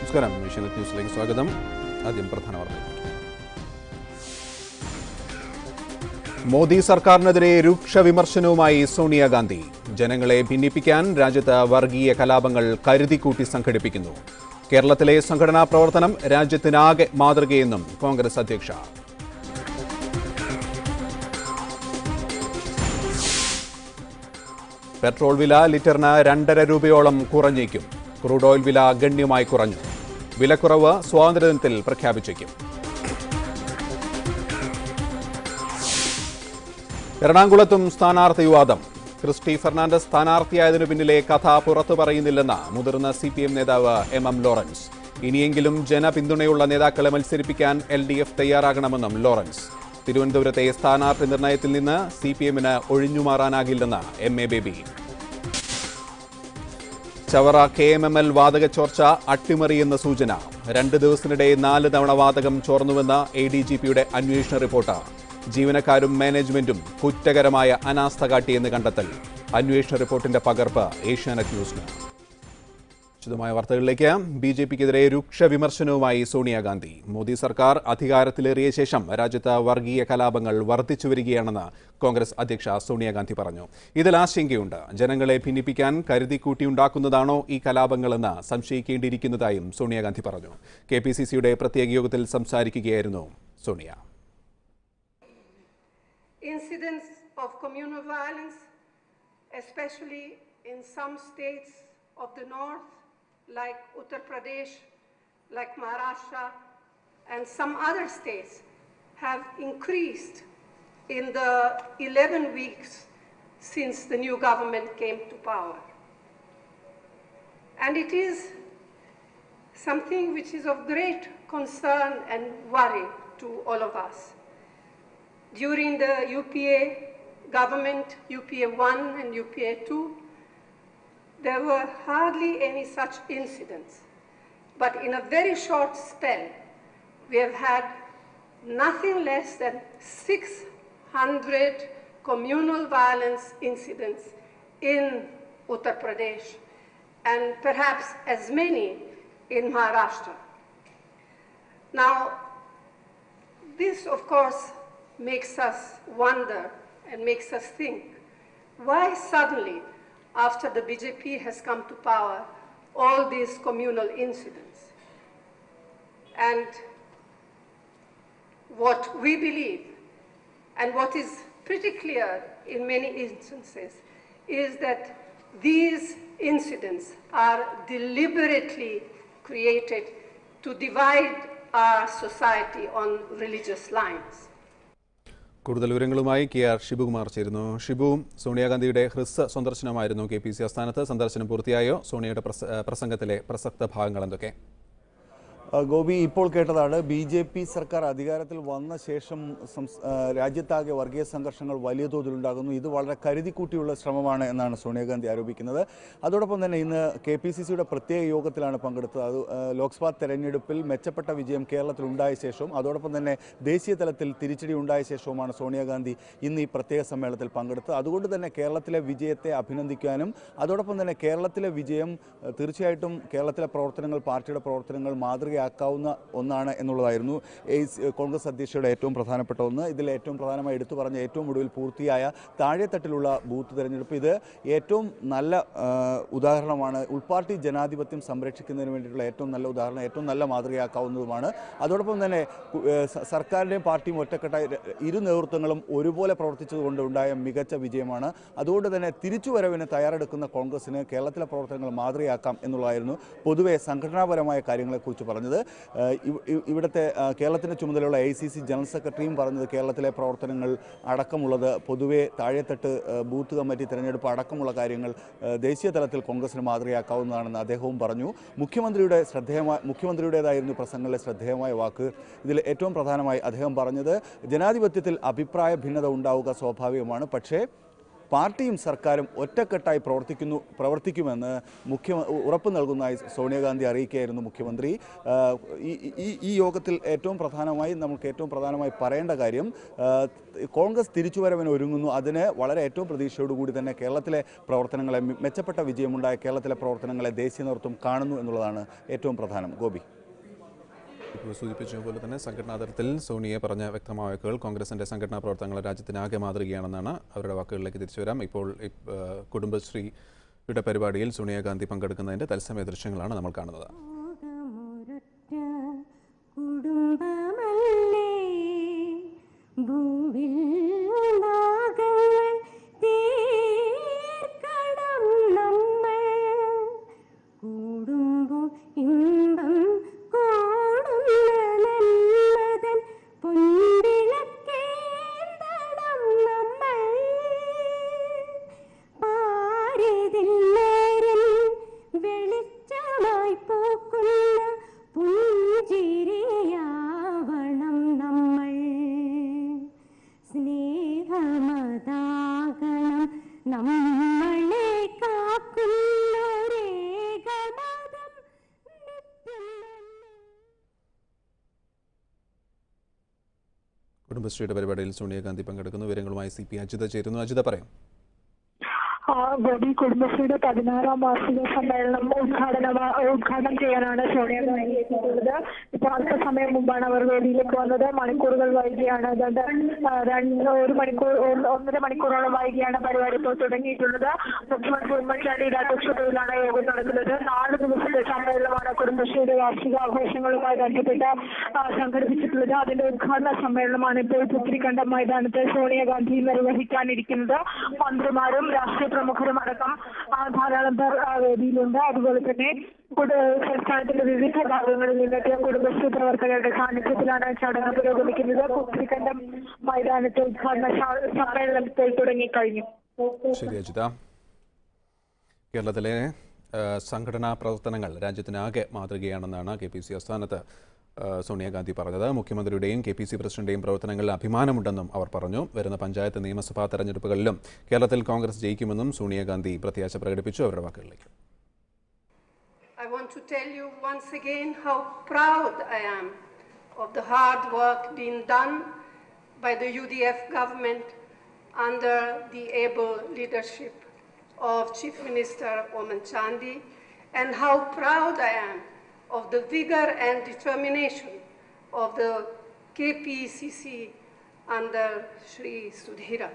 നമസ്കാരം ഏഷ്യാനെറ്റ് ന്യൂസിലേക്ക് സ്വാഗതം ആദ്യം പ്രധാന വാർത്തകൾ മോദി സർക്കാരിനെതിരെ രൂക്ഷ വിമർശനവുമായി സോണിയാഗാന്ധി ജനങ്ങളെ ഭിന്നിപ്പിക്കാൻ രാജ്യത്ത് വർഗീയ കലാപങ്ങൾ കരുതിക്കൂട്ടി സംഘടിപ്പിക്കുന്നു കേരളത്തിലെ സംഘടനാ പ്രവർത്തനം രാജ്യത്തിനാകെ മാതൃകയെന്നും കോൺഗ്രസ് അധ്യക്ഷ പെട്രോൾ വില ലിറ്ററിന് രണ്ടര രൂപയോളം കുറഞ്ഞേക്കും ക്രൂഡ് ഓയിൽ വില ഗണ്യമായി കുറഞ്ഞു വിലക്കുറവ് സ്വാതന്ത്ര്യദിനത്തിൽ പ്രഖ്യാപിച്ചേക്കും എറണാകുളത്തും സ്ഥാനാർത്ഥി വിവാദം ക്രിസ്റ്റി ഫെർണാണ്ടസ് സ്ഥാനാർത്ഥിയായതിനു പിന്നിലെ കഥ പുറത്തു പറയുന്നില്ലെന്ന് മുതിർന്ന സി പി എം നേതാവ് എം എം ലോറൻസ് ഇനിയെങ്കിലും ജനപിന്തുണയുള്ള നേതാക്കളെ മത്സരിപ്പിക്കാൻ എൽ ഡി എഫ് തയ്യാറാകണമെന്നും ലോറൻസ് തിരുവനന്തപുരത്തെ സ്ഥാനാർത്ഥി നിർണയത്തിൽ നിന്ന് സി പി എമ്മിന് ഒഴിഞ്ഞുമാറാനാകില്ലെന്ന് M A Baby Chavara K M M L വാതക ചോർച്ച അട്ടിമറിയെന്ന സൂചന രണ്ട് ദിവസത്തിനിടെ നാല് തവണ വാതകം ചോർന്നുവെന്ന എ ഡി ജി പിയുടെ അന്വേഷണ റിപ്പോർട്ട് ജീവനക്കാരും മാനേജ്മെന്റും കുറ്റകരമായ അനാസ്ഥ കാട്ടിയെന്ന് കണ്ടെത്തൽ അന്വേഷണ റിപ്പോർട്ടിന്റെ പകർപ്പ് ഏഷ്യാനെറ്റ് ന്യൂസിന് വിശദമായ വാർത്തകളിലേക്ക് ബി ജെ പിക്കെതിരെ രൂക്ഷ വിമർശനവുമായി സോണിയാഗാന്ധി മോദി സർക്കാർ അധികാരത്തിലേറിയ ശേഷം രാജ്യത്ത് വർഗീയ കലാപങ്ങൾ വർദ്ധിച്ചു വരികയാണെന്ന് കോൺഗ്രസ് അധ്യക്ഷ സോണിയാഗാന്ധി പറഞ്ഞു ഇതിൽ ആശങ്കയുണ്ട് ജനങ്ങളെ ഭിന്നിപ്പിക്കാൻ കരുതിക്കൂട്ടിയുണ്ടാക്കുന്നതാണോ ഈ കലാപങ്ങളെന്ന് സംശയിക്കേണ്ടിയിരിക്കുന്നതായും സോണിയാഗാന്ധി പറഞ്ഞു കെ പി സി സിയുടെ പ്രത്യേക യോഗത്തിൽ സംസാരിക്കുകയായിരുന്നു Sonia incidents of communal violence, especially in some states of the north, like Uttar Pradesh, like Maharashtra, and some other states, have increased in the 11 weeks since the new government came to power. And it is something which is of great concern and worry to all of us. During the UPA government, UPA 1 and UPA 2, there were hardly any such incidents. But in a very short spell, we have had nothing less than 600 communal violence incidents in Uttar Pradesh and perhaps as many in Maharashtra. Now, this, of course, makes us wonder and makes us think why suddenly, after the BJP has come to power, all these communal incidents? And what we believe, and what is pretty clear in many instances, is that these incidents are deliberately created to divide our society on religious lines. കൂടുതൽ വിവരങ്ങളുമായി K R Shibukumar ചേരുന്നു ഷിബു സോണിയാഗാന്ധിയുടെ ഹ്രസ്വ സന്ദർശനമായിരുന്നു K P C ആസ്ഥാനത്ത് സന്ദർശനം പൂർത്തിയായോ സോണിയയുടെ പ്രസ- പ്രസംഗത്തിലെ പ്രസക്ത ഭാഗങ്ങൾ എന്തൊക്കെ ആ, ഗോപി ഇപ്പോൾ കേട്ടതാണ് ബി ജെ പി സർക്കാർ അധികാരത്തിൽ വന്ന ശേഷം സംസ്- ആ, രാജ്യത്താകെ വർഗീയ സംഘർഷങ്ങൾ വലിയ തോതിലുണ്ടാകുന്നു ഇത് വളരെ കരുതിക്കൂട്ടിയുള്ള ശ്രമമാണ് എന്നാണ് സോണിയാഗാന്ധി ആരോപിക്കുന്നത് അതോടൊപ്പം തന്നെ ഇന്ന് കെ പി സി സിയുടെ പ്രത്യേക യോഗത്തിലാണ് പങ്കെടുത്തത് അത് ആ, ലോക്സഭാ തെരഞ്ഞെടുപ്പിൽ മെച്ചപ്പെട്ട വിജയം കേരളത്തിൽ ഉണ്ടായ ശേഷവും അതോടൊപ്പം തന്നെ ദേശീയ തലത്തിൽ തിരിച്ചടി ഉണ്ടായ ശേഷവുമാണ് സോണിയാഗാന്ധി ഇന്ന് ഈ പ്രത്യേക സമ്മേളനത്തിൽ പങ്കെടുത്തത് അതുകൊണ്ട് തന്നെ കേരളത്തിലെ വിജയത്തെ അഭിനന്ദിക്കാനും അതോടൊപ്പം തന്നെ കേരളത്തിലെ വിജയം ആ, തീർച്ചയായിട്ടും കേരളത്തിലെ പ്രവർത്തനങ്ങൾ പാർട്ടിയുടെ പ്രവർത്തനങ്ങൾ മാതൃകയാക്കാവുന്ന ഒന്നാണ് എന്നുള്ളതായിരുന്നു എ സി- കോൺഗ്രസ് അധ്യക്ഷയുടെ ഏറ്റവും പ്രധാനപ്പെട്ട ഒന്ന് ഇതിൽ ഏറ്റവും പ്രധാനമായി എടുത്തു പറഞ്ഞ ഏറ്റവും ഒടുവിൽ പൂർത്തിയായ താഴെത്തട്ടിലുള്ള ബൂത്ത് തെരഞ്ഞെടുപ്പ് ഇത് ഏറ്റവും നല്ല ആ, ഉദാഹരണമാണ് ഉൾപാർട്ടി ജനാധിപത്യം സംരക്ഷിക്കുന്നതിന് വേണ്ടിയിട്ടുള്ള ഏറ്റവും നല്ല ഉദാഹരണം ഏറ്റവും നല്ല മാതൃകയാക്കാവുന്നതുമാണ് അതോടൊപ്പം തന്നെ കു- ഏ, സ- സർക്കാരിൻ്റെയും പാർട്ടിയും ഒറ്റക്കെട്ടായി ര- ഇരു നേതൃത്വങ്ങളും ഒരുപോലെ പ്രവർത്തിച്ചതുകൊണ്ട് ഉണ്ടായ മികച്ച വിജയമാണ് അതുകൊണ്ട് തന്നെ തിരിച്ചുവരവിന് തയ്യാറെടുക്കുന്ന കോൺഗ്രസിന് കേരളത്തിലെ പ്രവർത്തനങ്ങൾ മാതൃകയാക്കാം എന്നുള്ളതായിരുന്നു പൊതുവെ സംഘടനാപരമായ കാര്യങ്ങളെക്കുറിച്ച് പറഞ്ഞത് ഏഹ് ഇവ- ഇവ- ഇവിടുത്തെ ആ, കേരളത്തിൻ്റെ ചുമതലയുള്ള എ സി സി ജനറൽ സെക്രട്ടറിയും പറഞ്ഞത് കേരളത്തിലെ പ്രവർത്തനങ്ങൾ അടക്കമുള്ളത് പൊതുവെ താഴെത്തട്ട് ഏഹ് ബൂത്ത് കമ്മിറ്റി തിരഞ്ഞെടുപ്പ് അടക്കമുള്ള കാര്യങ്ങൾ ഏഹ് ദേശീയ തലത്തിൽ കോൺഗ്രസിന് മാതൃകയാക്കാവുന്നതാണെന്ന് അദ്ദേഹവും പറഞ്ഞു മുഖ്യമന്ത്രിയുടെ ശ്രദ്ധേയമായ മുഖ്യമന്ത്രിയുടേതായിരുന്നു പ്രസംഗങ്ങളിലെ ശ്രദ്ധേയമായ വാക്ക് ഇതിൽ ഏറ്റവും പ്രധാനമായി അദ്ദേഹം പറഞ്ഞത് ജനാധിപത്യത്തിൽ അഭിപ്രായ ഭിന്നത ഉണ്ടാവുക സ്വാഭാവികമാണ് പക്ഷേ പാർട്ടിയും സർക്കാരും ഒറ്റക്കെട്ടായി പ്രവർത്തിക്കുന്നു പ്രവർത്തിക്കുമെന്ന് മുഖ്യ ഉറപ്പ് നൽകുന്നതായി സോണിയാഗാന്ധി അറിയിക്കുകയായിരുന്നു മുഖ്യമന്ത്രി ആ, ഈ ഈ ഈ യോഗത്തിൽ ഏറ്റവും പ്രധാനമായി നമുക്ക് ഏറ്റവും പ്രധാനമായി പറയേണ്ട കാര്യം ആ, കോൺഗ്രസ് തിരിച്ചുവരവിന് ഒരുങ്ങുന്നു അതിന് വളരെ ഏറ്റവും പ്രതീക്ഷയോടുകൂടി തന്നെ കേരളത്തിലെ പ്രവർത്തനങ്ങളെ മെ- മെച്ചപ്പെട്ട വിജയമുണ്ടായ കേരളത്തിലെ പ്രവർത്തനങ്ങളെ ദേശീയ നേതൃത്വം കാണുന്നു എന്നുള്ളതാണ് ഏറ്റവും പ്രധാനം ഗോപി ഇപ്പോൾ സൂചിപ്പിച്ച പോലെ തന്നെ സംഘടനാ തലത്തിൽ സോണിയെ പറഞ്ഞ വ്യക്തമായ വാക്കുകൾ കോൺഗ്രസിന്റെ സംഘടനാ പ്രവർത്തനങ്ങൾ രാജ്യത്തിനാകെ മാതൃകയാണെന്നാണ് അവരുടെ വാക്കുകളിലേക്ക് തിരിച്ചു വരാം ഇപ്പോൾ ഇപ്- ആ, കുടുംബശ്രീയുടെ പരിപാടിയിൽ സോണിയാഗാന്ധി പങ്കെടുക്കുന്നതിന്റെ തത്സമയ ദൃശ്യങ്ങളാണ് നമ്മൾ കാണുന്നത് ലോകമൊരൊറ്റ കുടുംബമല്ലേ ഭൂവിൽ നാഗങ്ങൾ തീർക്കണം നമ്മൾ കൂടുമ്പോൾ ഇമ്പം കൂടുന്ന നന്മതൻ പൊൻവിളക്കേന്തണം നമ്മൾ പാരിതിൽ നേരിൽ വെളിച്ചമായി പൂക്കുന്ന പുഞ്ചിരിയാവണം നമ്മൾ സ്നേഹമതാകണം നമ്മളെ കാക്കുന്നൊരേകമതം നിത്യം തന്നെ കുടുംബശ്രീയുടെ പരിപാടിയിൽ സോണിയാഗാന്ധി പങ്കെടുക്കുന്നു വിവരങ്ങളുമായി സി പി അജിത ചേരുന്നു അജിത പറയും ആ ഗോപി കുടുംബശ്രീയുടെ പതിനാറാം വാർഷിക സമ്മേളനം ഉദ്ഘാടനം ഉദ്ഘാടനം ചെയ്യാനാണ് സോണിയാഗാന്ധി എത്തിയിട്ടുള്ളത് ഇപ്പൊ അല്പസമയം മുമ്പാണ് അവർ വേദിയിലേക്ക് വന്നത് മണിക്കൂറുകൾ വൈകിയാണ് അതുകൊണ്ട് ആ, രണ്ട് ഒരു മണിക്കൂർ ഒന്ന് ഒന്നര മണിക്കൂറോളം വൈകിയാണ് പരിപാടി ഇപ്പോൾ തുടങ്ങിയിട്ടുള്ളത് മുഖ്യമന്ത്രി ഉമ്മൻചാണ്ടിയുടെ അധ്യക്ഷതയിലാണ് യോഗം നടക്കുന്നത് നാല് ദിവസത്തെ സമ്മേളനമാണ് കുടുംബശ്രീയുടെ വാർഷികാഘോഷങ്ങളുമായി ബന്ധപ്പെട്ട് ആ, സംഘടിപ്പിച്ചിട്ടുള്ളത് അതിന്റെ ഉദ്ഘാടന സമ്മേളനമാണ് ഇപ്പോൾ പുത്രിക്കണ്ടം മൈതാനത്ത് സോണിയാഗാന്ധി നിർവഹിക്കാനിരിക്കുന്നത് മന്ത്രിമാരും രാഷ്ട്രീയ പ്രമുഖരും അടക്കം ആ, ധാരാളം പേർ ആ, വേദിയിലുണ്ട് അതുപോലെ തന്നെ കുട- സംസ്ഥാനത്തിന്റെ വിവിധ ഭാഗങ്ങളിൽ നിന്നൊക്കെ കുടുംബശ്രീ പ്രവർത്തകരുടെ സാന്നിധ്യത്തിലാണ് ചടങ്ങ് പുരോഗമിക്കുന്നത് പുത്രിക്കണ്ടം മൈതാനത്ത് ഉദ്ഘാടന ശാ- സമ്മേളനം ഇപ്പോൾ തുടങ്ങിക്കഴിഞ്ഞു ശരി അജിത കേരളത്തിലെ ആ, സംഘടനാ പ്രവർത്തനങ്ങൾ രാജ്യത്തിനാകെ മാതൃകയാണെന്നാണ് കെ പി സി ആസ്ഥാനത്ത് ആ, സോണിയാഗാന്ധി പറഞ്ഞത് മുഖ്യമന്ത്രിയുടെയും കെ പി സി പ്രസിഡന്റെയും പ്രവർത്തനങ്ങളിൽ അഭിമാനമുണ്ടെന്നും അവർ പറഞ്ഞു വരുന്ന പഞ്ചായത്ത് നിയമസഭാ തെരഞ്ഞെടുപ്പുകളിലും കേരളത്തിൽ കോൺഗ്രസ് ജയിക്കുമെന്നും സോണിയാഗാന്ധി പ്രത്യാശ പ്രകടിപ്പിച്ചു അവരുടെ വാക്കുകളിലേക്ക് I want to tell you once again how proud I am of the hard work being done by the UDF government under the able leadership of Chief Minister Oman Chandi and how proud I am of the vigor and determination of the KPCC under Sri Sudhira.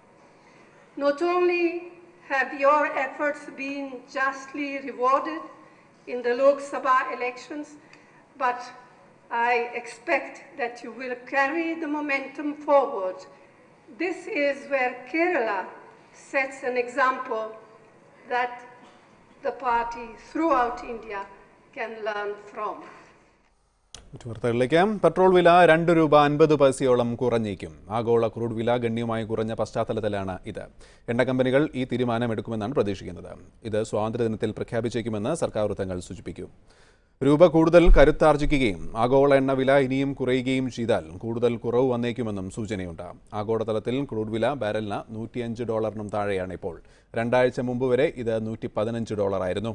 Not only have your efforts been justly rewarded in the Lok Sabha elections, but I expect that you will carry the momentum forward. This is where Kerala sets an example that the party throughout India can learn from. മറ്റു വാർത്തകളിലേക്ക് petrol വില രണ്ട് രൂപ അൻപത് പൈസയോളം കുറഞ്ഞേക്കും ആഗോള crude വില ഗണ്യമായി കുറഞ്ഞ പശ്ചാത്തലത്തിലാണ് ഇത് എണ്ണ കമ്പനികൾ ഈ തീരുമാനമെടുക്കുമെന്നാണ് പ്രതീക്ഷിക്കുന്നത് ഇത് സ്വാതന്ത്ര്യദിനത്തിൽ പ്രഖ്യാപിച്ചേക്കുമെന്ന് സർക്കാർ വൃത്തങ്ങൾ സൂചിപ്പിക്കും രൂപ കൂടുതൽ കരുത്താർജിക്കുകയും ആഗോള എണ്ണ വില ഇനിയും കുറയുകയും ചെയ്താൽ കൂടുതൽ കുറവ് വന്നേക്കുമെന്നും സൂചനയുണ്ട് ആഗോളതലത്തിൽ ക്രൂഡ് വില ബാരലിന് നൂറ്റിയഞ്ച് ഡോളറിനും താഴെയാണ് ഇപ്പോൾ രണ്ടാഴ്ച മുമ്പ് വരെ ഇത് നൂറ്റി പതിനഞ്ച് ഡോളറായിരുന്നു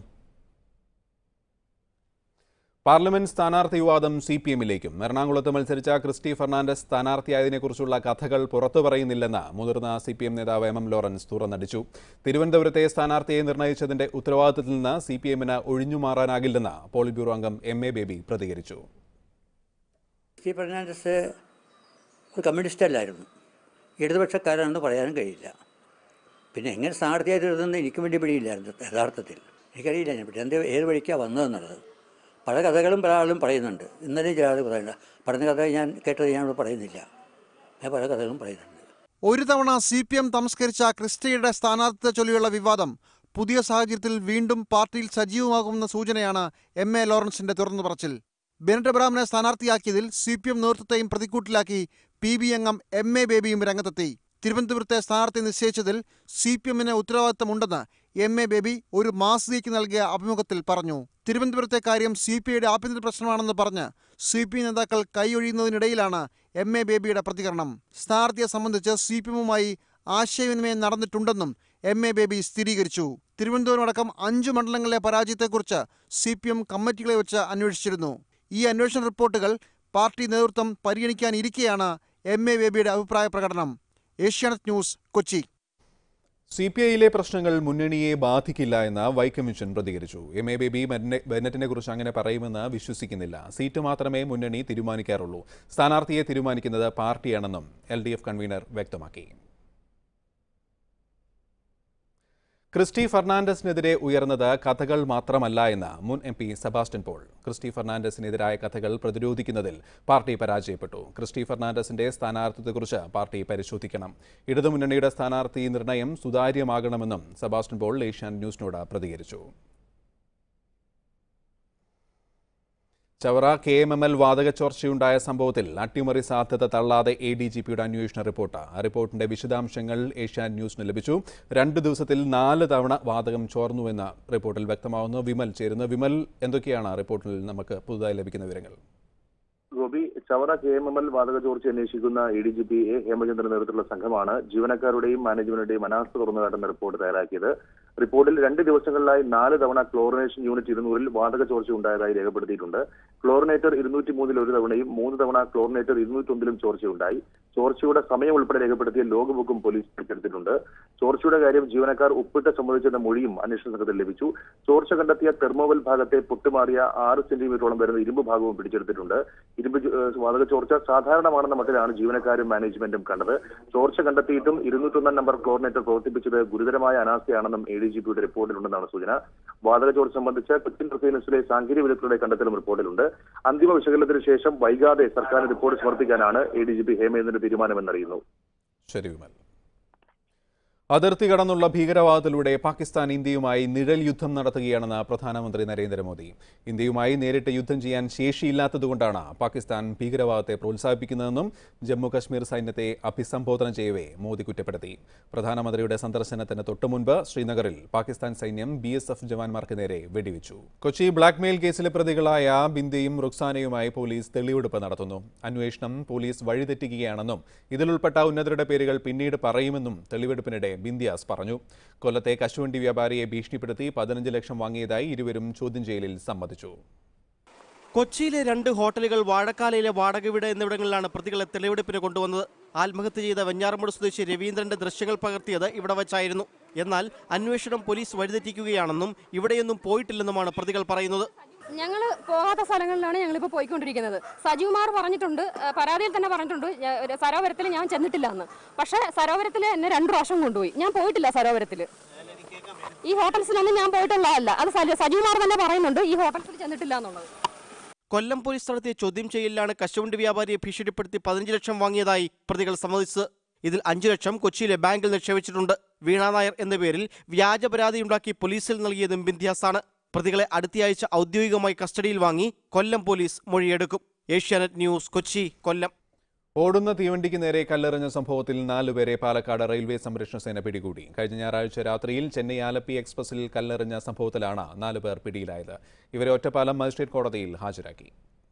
പാർലമെന്റ് സ്ഥാനാർത്ഥി വിവാദം സി പി എമ്മിലേക്കും എറണാകുളത്ത് മത്സരിച്ച ക്രിസ്റ്റി ഫെർണാണ്ടസ് സ്ഥാനാർത്ഥിയായതിനെക്കുറിച്ചുള്ള കഥകൾ പുറത്തു പറയുന്നില്ലെന്ന് മുതിർന്ന സി പി എം നേതാവ് എം എം ലോറൻസ് തുറന്നടിച്ചു തിരുവനന്തപുരത്തെ സ്ഥാനാർത്ഥിയെ നിർണയിച്ചതിന്റെ ഉത്തരവാദിത്തത്തിൽ നിന്ന് സി പി എമ്മിന് ഒഴിഞ്ഞുമാറാനാകില്ലെന്ന് പോളിറ്റ് ബ്യൂറോ അംഗം എം എ ബേബി പ്രതികരിച്ചു സി ഫെർണാണ്ടസ് ഒരു കമ്മ്യൂണിസ്റ്റ് അല്ലായിരുന്നു ഇടതുപക്ഷക്കാരാണെന്ന് പറയാനും കഴിയില്ല പിന്നെ എങ്ങനെ സ്ഥാനാർത്ഥിയായിട്ട് എഴുതുന്നത് എനിക്ക് വേണ്ടി പിടിയില്ലായിരുന്നു യഥാർത്ഥത്തിൽ എനിക്കറിയില്ല ഞാൻ പിന്നെ എന്ത് ഏത് വഴിക്കാണ് വന്നതെന്നുള്ളത് പല കഥകളും പല ആളും പറയുന്നുണ്ട് ഇന്നലെ ചില ആൾ പറയുന്നുണ്ട് പറഞ്ഞ കഥ ഞാൻ കേട്ടത് ഞാനിവിടെ പറയുന്നില്ല ഞാൻ പല കഥകളും പറയുന്നുണ്ട് ഒരു തവണ സി പി എം തമസ്കരിച്ച ക്രിസ്റ്റിയുടെ സ്ഥാനാർത്ഥിത്വ ചൊല്ലിയുള്ള വിവാദം പുതിയ സാഹചര്യത്തിൽ വീണ്ടും പാർട്ടിയിൽ സജീവമാകുമെന്ന സൂചനയാണ് എം എ ലോറൻസിന്റെ തുറന്നു പറച്ചിൽ ബെനറ്റ് എബ്രാമിനെ സ്ഥാനാർത്ഥിയാക്കിയതിൽ സി പി എം നേതൃത്വത്തെയും പ്രതിക്കൂട്ടിലാക്കി പി ബി അംഗം എം എ ബേബിയും രംഗത്തെത്തി തിരുവനന്തപുരത്തെ സ്ഥാനാർത്ഥി നിശ്ചയിച്ചതിൽ സി പി എമ്മിന് ഉത്തരവാദിത്തമുണ്ടെന്ന് എം എ ബേബി ഒരു മാസികയ്ക്ക് നൽകിയ അഭിമുഖത്തിൽ പറഞ്ഞു തിരുവനന്തപുരത്തെ കാര്യം സി പി ഐയുടെ ആഭ്യന്തര പ്രശ്നമാണെന്ന് പറഞ്ഞ് സി പി നേതാക്കൾ കൈയൊഴിയുന്നതിനിടയിലാണ് എം എ ബേബിയുടെ പ്രതികരണം സ്ഥാനാർത്ഥിയെ സംബന്ധിച്ച് സി പി എമ്മുമായി ആശയവിനിമയം നടന്നിട്ടുണ്ടെന്നും എം എ ബേബി സ്ഥിരീകരിച്ചു തിരുവനന്തപുരം അടക്കം അഞ്ചു മണ്ഡലങ്ങളിലെ പരാജയത്തെക്കുറിച്ച് സി പി എം കമ്മിറ്റികളെ വെച്ച് അന്വേഷിച്ചിരുന്നു ഈ അന്വേഷണ റിപ്പോർട്ടുകൾ പാർട്ടി നേതൃത്വം പരിഗണിക്കാനിരിക്കെയാണ് എം എ ബേബിയുടെ അഭിപ്രായ പ്രകടനം Asianet news Kochi C P ഐയിലെ പ്രശ്നങ്ങൾ മുന്നണിയെ ബാധിക്കില്ല എന്ന് വൈക്കമ്മീഷൻ പ്രതികരിച്ചു എം എ ബേബി ബെന്നറ്റിനെ കുറിച്ച് അങ്ങനെ പറയുമെന്ന് വിശ്വസിക്കുന്നില്ല സീറ്റ് മാത്രമേ മുന്നണി തീരുമാനിക്കാറുള്ളൂ സ്ഥാനാർത്ഥിയെ തീരുമാനിക്കുന്നത് പാർട്ടിയാണെന്നും എൽ ഡി എഫ് കൺവീനർ വ്യക്തമാക്കി ക്രിസ്റ്റി ഫെർണാണ്ടസിനെതിരെ ഉയർന്നത് കഥകൾ മാത്രമല്ല എന്ന് മുൻ M P Sebastian Paul Christy ഫെർണാണ്ടസിനെതിരായ കഥകൾ പ്രതിരോധിക്കുന്നതിൽ പാർട്ടി പരാജയപ്പെട്ടു ക്രിസ്റ്റി ഫെർണാണ്ടസിന്റെ സ്ഥാനാർത്ഥിത്വത്തെക്കുറിച്ച് പാർട്ടി പരിശോധിക്കണം ഇടതുമുന്നണിയുടെ സ്ഥാനാർത്ഥി നിർണയം സുതാര്യമാകണമെന്നും സെബാസ്റ്റ്യൻ പോൾ ഏഷ്യാൻ ന്യൂസിനോട് പ്രതികരിച്ചു Chavara K M M L വാതക ചോർച്ചയുണ്ടായ സംഭവത്തിൽ അട്ടിമറി സാധ്യത തള്ളാതെ എ ഡി ജി പിയുടെ അന്വേഷണ റിപ്പോർട്ട് ആ റിപ്പോർട്ടിന്റെ വിശദാംശങ്ങൾ ഏഷ്യാൻ ന്യൂസിന് ലഭിച്ചു രണ്ട് ദിവസത്തിൽ നാല് തവണ വാതകം ചോർന്നുവെന്ന് റിപ്പോർട്ടിൽ വ്യക്തമാവുന്നു വിമൽ ചേരുന്നു വിമൽ എന്തൊക്കെയാണ് റിപ്പോർട്ടിൽ നമുക്ക് പുതുതായി ലഭിക്കുന്ന വിവരങ്ങൾ Gopi Chavara K M M L വാതക ചോർച്ച അന്വേഷിക്കുന്ന A D G P A Hemachandran നേതൃത്വത്തിലുള്ള സംഘമാണ് ജീവനക്കാരുടെയും മാനേജ്മെന്റിന്റെയും അനാസ്ഥ തുറന്നു കാട്ടുന്ന റിപ്പോർട്ട് തയ്യാറാക്കിയത് റിപ്പോർട്ടിൽ രണ്ട് ദിവസങ്ങളിലായി നാല് തവണ ക്ലോറിനേഷൻ യൂണിറ്റ് ഇരുന്നൂറിൽ വാതക ചോർച്ച ഉണ്ടായതായി രേഖപ്പെടുത്തിയിട്ടുണ്ട് ക്ലോറിനേറ്റർ ഇരുന്നൂറ്റി മൂന്നിൽ ഒരു തവണയും മൂന്ന് തവണ ക്ലോറിനേറ്റർ ഇരുന്നൂറ്റൊന്നിലും ചോർച്ചയുണ്ടായി ചോർച്ചയുടെ സമയം ഉൾപ്പെടെ രേഖപ്പെടുത്തിയ ലോഗ് ബുക്കും പോലീസ് പിടിച്ചെടുത്തിട്ടുണ്ട് ചോർച്ചയുടെ കാര്യം ജീവനക്കാർ ഒപ്പിട്ട് സംബന്ധിച്ചെന്ന മൊഴിയും അന്വേഷണ സംഘത്തിൽ ലഭിച്ചു ചോർച്ച കണ്ടെത്തിയ തെർമോവൽ ഭാഗത്തെ പൊട്ടുമാറിയ ആറ് സെന്റിമീറ്ററോളം വരുന്ന ഇരുമ്പ് ഭാഗവും പിടിച്ചെടുത്തിട്ടുണ്ട് ഇരുമ്പ് ചോ- ഏഹ് വാതക ചോർച്ച സാധാരണമാണെന്ന മട്ടിലാണ് ജീവനക്കാരും മാനേജ്മെന്റും കണ്ടത് ചോർച്ച കണ്ടെത്തിയിട്ടും ഇരുന്നൂറ്റൊന്നാം നമ്പർ ക്ലോറിനേറ്റർ പ്രവർത്തിപ്പിച്ചത് ഗുരുതരമായ അനാസ്ഥയാണെന്നും എ ഡി ജി പിയുടെ റിപ്പോർട്ടിലുണ്ടെന്നാണ് സൂചന വാതക ചോർച്ച സംബന്ധിച്ച് കൊച്ചിൻ പ്രസിഡൻസിലെ സാങ്കേതിക വിദഗ്ധരുടെ കണ്ടെത്തലും റിപ്പോർട്ടിലുണ്ട് അന്തിമ വിശകലനത്തിന് ശേഷം വൈകാതെ സർക്കാർ റിപ്പോർട്ട് സമർപ്പിക്കാനാണ് എ ഡി ജി പി ഹേമേന്ദ്രന്റെ തീരുമാനമെന്നറിയുന്നു ശരി വിമൽ അതിർത്തി കടന്നുള്ള ഭീകരവാദത്തിലൂടെ പാകിസ്ഥാൻ ഇന്ത്യയുമായി നിഴൽ യുദ്ധം നടത്തുകയാണെന്ന് പ്രധാനമന്ത്രി നരേന്ദ്രമോദി ഇന്ത്യയുമായി നേരിട്ട് യുദ്ധം ചെയ്യാൻ ശേഷിയില്ലാത്തതുകൊണ്ടാണ് പാകിസ്ഥാൻ ഭീകരവാദത്തെ പ്രോത്സാഹിപ്പിക്കുന്നതെന്നും ജമ്മു കശ്മീർ സൈന്യത്തെ അഭിസംബോധന ചെയ്യവേ മോദി കുറ്റപ്പെടുത്തി പ്രധാനമന്ത്രിയുടെ സന്ദർശനത്തിന് തൊട്ടുമുൻപ് ശ്രീനഗറിൽ പാകിസ്ഥാൻ സൈന്യം ബി എസ് എഫ് ജവാന്മാർക്ക് നേരെ വെടിവെച്ചു കൊച്ചി ബ്ലാക്ക്മെയിൽ കേസിലെ പ്രതികളായ ബിന്ദയും റുക്സാനയുമായി പോലീസ് തെളിവെടുപ്പ് നടത്തുന്നു അന്വേഷണം പോലീസ് വഴിതെറ്റിക്കുകയാണെന്നും ഇതിലുൾപ്പെട്ട ഉന്നതരുടെ പേരുകൾ പിന്നീട് പറയുമെന്നും തെളിവെടുപ്പിനിടെ ബിന്ദിയാസ് പറഞ്ഞു കൊല്ലത്തെ കശുവണ്ടി വ്യാപാരിയെ ഭീഷണിപ്പെടുത്തി പതിനഞ്ച് ലക്ഷം വാങ്ങിയതായി ഇരുവരും ചോദ്യം ചെയ്യലിൽ സമ്മതിച്ചു കൊച്ചിയിലെ രണ്ട് ഹോട്ടലുകൾ വാഴക്കാലയിലെ വാടക വീട് എന്നിവിടങ്ങളിലാണ് പ്രതികളെ തെളിവെടുപ്പിന് കൊണ്ടുവന്നത് ആത്മഹത്യ ചെയ്ത വെഞ്ഞാറമൂട് സ്വദേശി രവീന്ദ്രന്റെ ദൃശ്യങ്ങൾ പകർത്തിയത് ഇവിടെ വച്ചായിരുന്നു എന്നാൽ അന്വേഷണം പോലീസ് വഴിതെറ്റിക്കുകയാണെന്നും ഇവിടെയൊന്നും പോയിട്ടില്ലെന്നുമാണ് പ്രതികൾ പറയുന്നത് ഞങ്ങൾ പോകാത്ത സ്ഥലങ്ങളിലാണ് ഞങ്ങളിപ്പോൾ പോയിക്കൊണ്ടിരിക്കുന്നത് സജികുമാർ പറഞ്ഞിട്ടുണ്ട് ആ, പരാതിയിൽ തന്നെ പറഞ്ഞിട്ടുണ്ട് ഞാൻ- ഒരു സരോവരത്തിൽ ഞാൻ ചെന്നിട്ടില്ല എന്ന് പക്ഷേ സരോവരത്തിൽ എന്നെ രണ്ടു പ്രാവശ്യം കൊണ്ടുപോയി ഞാൻ പോയിട്ടില്ല സരോവരത്തിൽ ഈ ഹോട്ടൽസിലൊന്നും ഞാൻ പോയിട്ടുള്ളതല്ല അത് സജി- സജികുമാർ തന്നെ പറയുന്നുണ്ട് ഈ ഹോട്ടൽസിൽ ചെന്നിട്ടില്ല എന്നുള്ളത് കൊല്ലം പോലീസ് നടത്തിയ ചോദ്യം ചെയ്യലിലാണ് കശുവണ്ടി വ്യാപാരിയെ ഭീഷണിപ്പെടുത്തി പതിനഞ്ച് ലക്ഷം വാങ്ങിയതായി പ്രതികൾ സമ്മതിച്ചത് ഇതിൽ അഞ്ചു ലക്ഷം കൊച്ചിയിലെ ബാങ്കിൽ നിക്ഷേപിച്ചിട്ടുണ്ട് വീണ നായർ എന്ന പേരിൽ വ്യാജ പരാതിയുണ്ടാക്കി പോലീസിൽ നൽകിയതും ബിന്ധ്യാസാണ് പ്രതികളെ അടുത്തയാഴ്ച ഔദ്യോഗികമായി കസ്റ്റഡിയിൽ വാങ്ങി കൊല്ലം പോലീസ് മൊഴിയെടുക്കും ഏഷ്യാനെറ്റ് ന്യൂസ് കൊച്ചി കൊല്ലം ഓടുന്ന തീവണ്ടിക്ക് നേരെ കല്ലെറിഞ്ഞ സംഭവത്തിൽ നാലുപേരെ പാലക്കാട് റെയിൽവേ സംരക്ഷണ സേന പിടികൂടി കഴിഞ്ഞ ഞായറാഴ്ച രാത്രിയിൽ ചെന്നൈ ആലപ്പി എക്സ്പ്രസിൽ കല്ലെറിഞ്ഞ സംഭവത്തിലാണ് നാലുപേർ പിടിയിലായത് ഇവരെ ഒറ്റപ്പാലം മജിസ്ട്രേറ്റ് കോടതിയിൽ ഹാജരാക്കി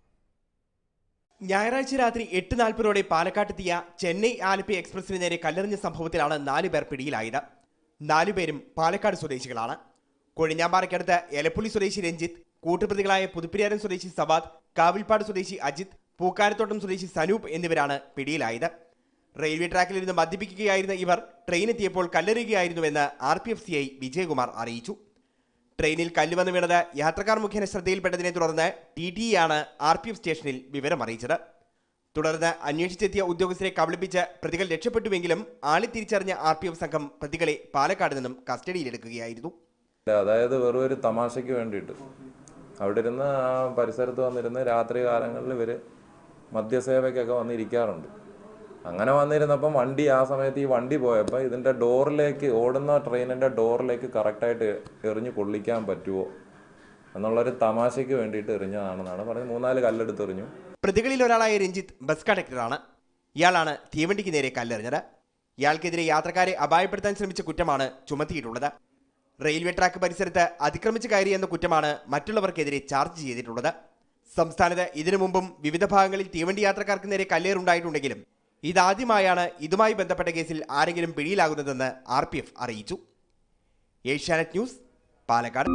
ഞായറാഴ്ച രാത്രി എട്ട് നാൽപ്പതോടെ പാലക്കാട്ടെത്തിയ ചെന്നൈ ആലപ്പി എക്സ്പ്രസിന് നേരെ കല്ലെറിഞ്ഞ സംഭവത്തിലാണ് നാല് പേർ പിടിയിലായത് നാലുപേരും പാലക്കാട് സ്വദേശികളാണ് കൊഴിഞ്ഞാമ്പാറയ്ക്കടുത്ത് എലപ്പുള്ളി സ്വദേശി രഞ്ജിത്ത് കൂട്ടുപ്രതികളായ പുതുപ്പിരിയാരൻ സ്വദേശി സവാദ് കാവിൽപ്പാട് സ്വദേശി അജിത് പൂക്കാരത്തോട്ടം സ്വദേശി സനൂപ് എന്നിവരാണ് പിടിയിലായത് റെയിൽവേ ട്രാക്കിലിരുന്ന് മദ്യപിക്കുകയായിരുന്ന ഇവർ ട്രെയിനെത്തിയപ്പോൾ കല്ലെറിയുകയായിരുന്നുവെന്ന് R P F C I Vijayakumar അറിയിച്ചു ട്രെയിനിൽ കല്ല് വന്ന് വീണത് യാത്രക്കാർ മുഖേന ശ്രദ്ധയിൽപ്പെട്ടതിനെ തുടർന്ന് ടി ടി ആണ് ആർ പി എഫ് സ്റ്റേഷനിൽ വിവരം അറിയിച്ചത് തുടർന്ന് അന്വേഷിച്ചെത്തിയ ഉദ്യോഗസ്ഥരെ കബളിപ്പിച്ച് പ്രതികൾ രക്ഷപ്പെട്ടുവെങ്കിലും ആളെ തിരിച്ചറിഞ്ഞ ആർ പി എഫ് സംഘം പ്രതികളെ പാലക്കാട് നിന്നും കസ്റ്റഡിയിലെടുക്കുകയായിരുന്നു അതായത് വെറും ഒരു തമാശയ്ക്ക് വേണ്ടിയിട്ട് അവിടെ ഇരുന്ന് ആ പരിസരത്ത് വന്നിരുന്ന് രാത്രി കാലങ്ങളിൽ ഇവർ മദ്യസേവയ്ക്കൊക്കെ വന്നിരിക്കാറുണ്ട് അങ്ങനെ വന്നിരുന്നപ്പം വണ്ടി ആ സമയത്ത് ഈ വണ്ടി പോയപ്പോൾ ഇതിൻ്റെ ഡോറിലേക്ക് ഓടുന്ന ട്രെയിനിൻ്റെ ഡോറിലേക്ക് കറക്റ്റായിട്ട് എറിഞ്ഞ് കൊള്ളിക്കാൻ പറ്റുമോ എന്നുള്ളൊരു തമാശയ്ക്ക് വേണ്ടിയിട്ട് എറിഞ്ഞതാണെന്നാണ് പറഞ്ഞത് മൂന്നാല് കല്ലെടുത്ത് എറിഞ്ഞു പ്രതികളിൽ ഒരാളായ രഞ്ജിത്ത് ബസ് കണ്ടക്ടറാണ് ഇയാളാണ് തീവണ്ടിക്ക് നേരെ കല്ലെറിഞ്ഞത് ഇയാൾക്കെതിരെ യാത്രക്കാരെ അപായപ്പെടുത്താൻ ശ്രമിച്ച കുറ്റമാണ് ചുമത്തിയിട്ടുള്ളത് റെയിൽവേ ട്രാക്ക് പരിസരത്ത് അതിക്രമിച്ച് കയറിയെന്ന കുറ്റമാണ് മറ്റുള്ളവർക്കെതിരെ ചാർജ് ചെയ്തിട്ടുള്ളത് സംസ്ഥാനത്ത് ഇതിനു മുമ്പും വിവിധ ഭാഗങ്ങളിൽ തീവണ്ടി യാത്രക്കാർക്ക് നേരെ കല്ലേറുണ്ടായിട്ടുണ്ടെങ്കിലും ഇതാദ്യമായാണ് ഇതുമായി ബന്ധപ്പെട്ട കേസിൽ ആരെങ്കിലും പിടിയിലാകുന്നതെന്ന് ആർ പി എഫ് അറിയിച്ചു ഏഷ്യാനെറ്റ് ന്യൂസ് പാലക്കാട്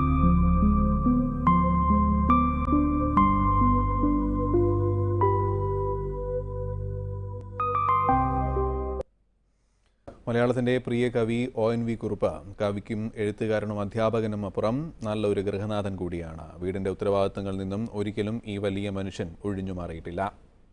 മലയാളത്തിന്റെ പ്രിയ കവി ഒ എൻ വി കുറുപ്പ് കവിക്കും എഴുത്തുകാരനും അധ്യാപകനും അപ്പുറം നല്ലൊരു ഗൃഹനാഥൻ കൂടിയാണ് വീടിന്റെ ഉത്തരവാദിത്തങ്ങളിൽ നിന്നും ഒരിക്കലും ഈ വലിയ മനുഷ്യൻ ഒഴിഞ്ഞു മാറിയിട്ടില്ല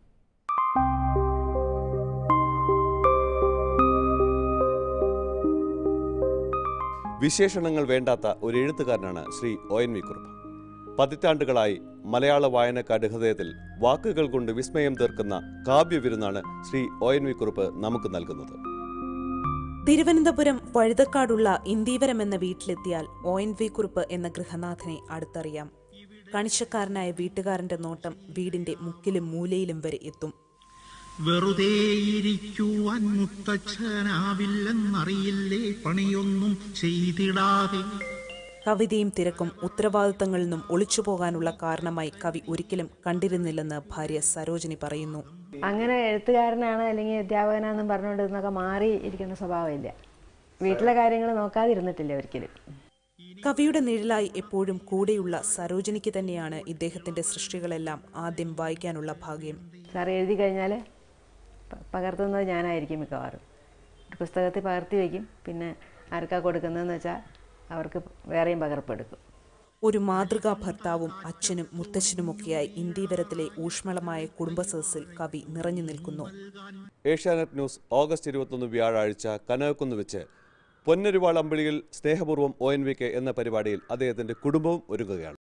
വിശേഷണങ്ങൾ വേണ്ടാത്ത ഒരു എഴുത്തുകാരനാണ് Shri O N V Kurup പതിറ്റാണ്ടുകളായി മലയാള വായനക്കാരുടെ ഹൃദയത്തിൽ വാക്കുകൾ കൊണ്ട് വിസ്മയം തീർക്കുന്ന കാവ്യവിരുന്നാണ് Shri O N V Kurup നമുക്ക് നൽകുന്നത് തിരുവനന്തപുരം വഴുതക്കാടുള്ള ഇന്ദീവരം എന്ന വീട്ടിലെത്തിയാൽ ഒ എൻ വി കുറുപ്പ് എന്ന ഗൃഹനാഥനെ അടുത്തറിയാം കണിശക്കാരനായ വീട്ടുകാരന്റെ നോട്ടം വീടിന്റെ മുക്കിലും മൂലയിലും വരെ എത്തും വെറുതെ ഇരിക്കുവാൻ മുത്തച്ഛനാവില്ലെന്നറിയില്ലേ പണിയൊന്നും ചെയ്തിടാതെ കവിതയും തിരക്കും ഉത്തരവാദിത്തങ്ങളിൽ നിന്നും ഒളിച്ചുപോകാനുള്ള കാരണമായി കവി ഒരിക്കലും കണ്ടിരുന്നില്ലെന്ന് ഭാര്യ സരോജിനി പറയുന്നു അങ്ങനെ എഴുത്തുകാരനാണ് അല്ലെങ്കിൽ അധ്യാപകനാണെന്നും പറഞ്ഞുകൊണ്ട് ഇന്നൊക്കെ മാറി ഇരിക്കുന്ന സ്വഭാവമില്ല വീട്ടിലെ കാര്യങ്ങൾ നോക്കാതിരുന്നിട്ടില്ല ഒരിക്കലും കവിയുടെ നിഴലായി എപ്പോഴും കൂടെയുള്ള സരോജിനിക്ക് തന്നെയാണ് ഇദ്ദേഹത്തിന്റെ സൃഷ്ടികളെല്ലാം ആദ്യം വായിക്കാനുള്ള ഭാഗ്യം സാർ എഴുതി കഴിഞ്ഞാൽ പകർത്തുന്നത് ഞാനായിരിക്കും മിക്കവാറും ഒരു പുസ്തകത്തിൽ പകർത്തി വയ്ക്കും പിന്നെ ആർക്കാ കൊടുക്കുന്നതെന്ന് വെച്ചാൽ അവർക്ക് വേറെയും പകർപ്പെടുക്കും ഒരു മാതൃകാ ഭർത്താവും അച്ഛനും മുത്തച്ഛനുമൊക്കെയായി ഇന്ത്യവരത്തിലെ ഊഷ്മളമായ കുടുംബസദസ്സിൽ കവി നിറഞ്ഞു നിൽക്കുന്നു ഏഷ്യാനെറ്റ് ന്യൂസ് ഓഗസ്റ്റ് ഇരുപത്തൊന്ന് വ്യാഴാഴ്ച കനകക്കുന്ന് വെച്ച് പൊന്നരുവാൾ അമ്പിളിയിൽ സ്നേഹപൂർവ്വം ഒ എൻ വി കെ എന്ന പരിപാടിയിൽ അദ്ദേഹത്തിന്റെ കുടുംബവും ഒരുങ്ങുകയാണ്